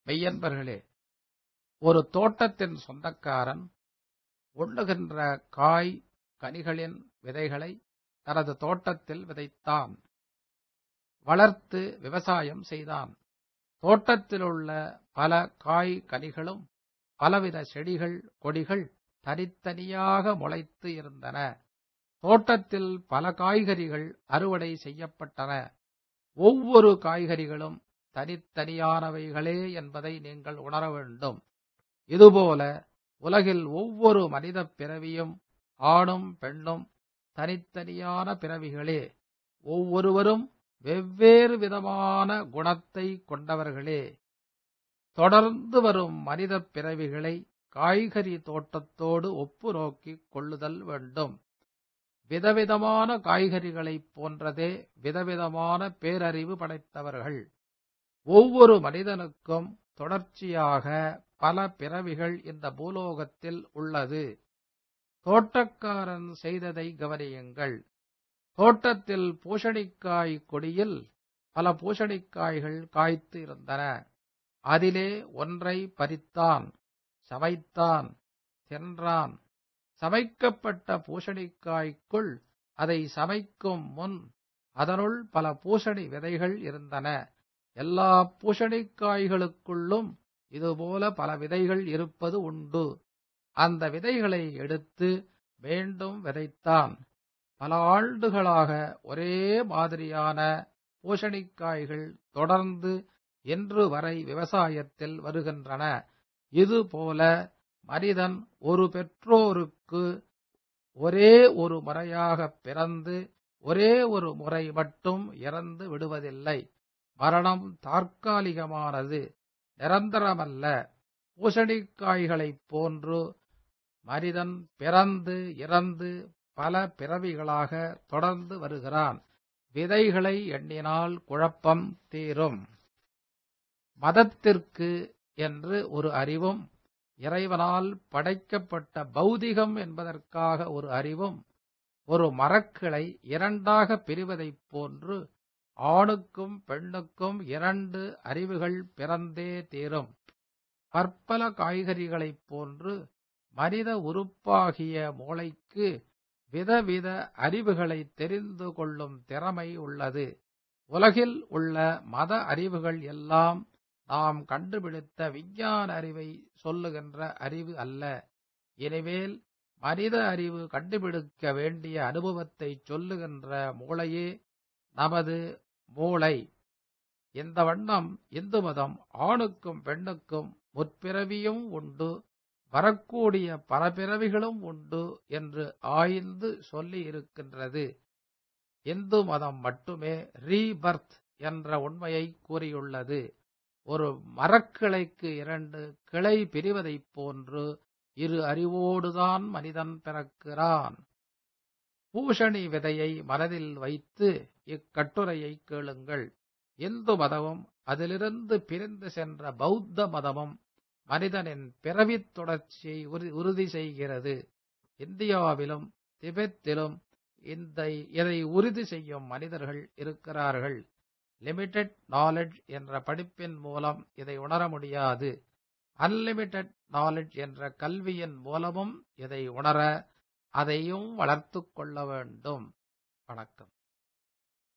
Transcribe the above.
மெய்யன்பர்களே ஒரு தோட்டத்தின் சொந்தக்காரன் உண்ணுகின்ற காய் கனிகளின் விதைகளை தனது தோட்டத்தில் விதைத்தான் வளர்த்து விவசாயம் செய்தான் தோட்டத்திலுள்ள பல காய் கனிகளும் பலவித செடிகள் கொடிகள் தனித்தனியாக முளைத்து இருந்தன தோட்டத்தில் பல காய்கறிகள் அறுவடை செய்யப்பட்டன ஒவ்வொரு காய்கறிகளும் தனித்தனியானவைகளே என்பதை நீங்கள் உணர வேண்டும் இதுபோல உலகில் ஒவ்வொரு மனித பிறவியும் ஆணும் பெண்ணும் தனித்தனியான பிறவிகளே ஒவ்வொருவரும் வெவ்வேறு விதமான குணத்தை கொண்டவர்களே தொடர்ந்து வரும் மனித பிறவிகளை காய்கறி தோட்டத்தோடு ஒப்பு நோக்கிக் கொள்ளுதல் வேண்டும் விதவிதமான காய்கறிகளைப் போன்றதே விதவிதமான பேரறிவு படைத்தவர்கள் ஒவ்வொரு மனிதனுக்கும் தொடர்ச்சியாக பல பிறவிகள் இந்த பூலோகத்தில் உள்ளது தோட்டக்காரன் செய்ததை கவனியுங்கள் தோட்டத்தில் பூசணிக்காய் கொடியில் பல பூசணிக்காய்கள் காய்த்து இருந்தன அதிலே ஒன்றை பறித்தான் சமைத்தான் தின்றான் சமைக்கப்பட்ட பூசணிக்காய்க்குள் அதை சமைக்கும் முன் அதனுள் பல பூசணி விதைகள் இருந்தன எல்லா பூசணிக்காய்களுக்குள்ளும் இதுபோல பல விதைகள் இருப்பது உண்டு அந்த விதைகளை எடுத்து மீண்டும் விதைத்தான் பல ஆண்டுகளாக ஒரே மாதிரியான பூசணிக்காய்கள் தொடர்ந்து இன்று வரை விவசாயத்தில் வருகின்றன இதுபோல மனிதன் ஒரு பெற்றோருக்கு ஒரே ஒரு முறையாக பிறந்து ஒரே ஒரு முறை மட்டும் இறந்து விடுவதில்லை மரணம் தற்காலிகமானது நிரந்தரமல்ல பூசணிக்காய்களைப் போன்று மனிதன் பிறந்து இறந்து பல பிறவிகளாக தொடர்ந்து வருகிறான் விதைகளை எண்ணினால் குழப்பம் தீரும் மதத்திற்கு என்று ஒரு அறிவும் இறைவனால் படைக்கப்பட்ட பௌதிகம் என்பதற்காக ஒரு அறிவும் ஒரு மரக்கிளை இரண்டாக பிரிவதைப் போன்று ஆணுக்கும் பெண்ணுக்கும் இரண்டு அறிவுகள் பிறந்தே தீரும் பற்பல காய்கறிகளைப் போன்று மனித உறுப்பாகிய மூளைக்கு விதவித அறிவுகளை தெரிந்து கொள்ளும் திறமை உள்ளது உலகில் உள்ள மத அறிவுகள் எல்லாம் நாம் கண்டுபிடித்த விஞ்ஞான அறிவை சொல்லுகின்ற அறிவு அல்ல இனிமேல் மனித அறிவு கண்டுபிடிக்க வேண்டிய அனுபவத்தை சொல்லுகின்ற மூளையே நமது மூளை இந்த வண்ணம் இந்து மதம் ஆணுக்கும் பெண்ணுக்கும் முற்பிறவியும் உண்டு வரக்கூடிய பல பிறவிகளும் உண்டு என்று ஆய்ந்து சொல்லி இருக்கின்றது இந்து மதம் மட்டுமே ரீபர்த் என்ற உண்மையை கூறியுள்ளது ஒரு மரக்கிளைக்கு இரண்டு கிளை பிரிவதைப் போன்று இரு அறிவோடுதான் மனிதன் பிறக்கிறான் பூஷணி விதையை மனதில் வைத்து இக்கட்டுரையை கேளுங்கள் இந்து மதமும் அதிலிருந்து பிரிந்து சென்ற பௌத்த மதமும் மனிதனின் பிறவித் தொடர்ச்சியை உறுதி செய்கிறது இந்தியாவிலும் திபெத்திலும் இந்த இதை உறுதி செய்யும் மனிதர்கள் இருக்கிறார்கள் லிமிடெட் நாலெட்ஜ் என்ற படிப்பின் மூலம் இதை உணர முடியாது அன்லிமிட்டெட் நாலெட்ஜ் என்ற கல்வியின் மூலமும் இதை உணர அதையும் வளர்த்து கொள்ள வேண்டும் வணக்கம்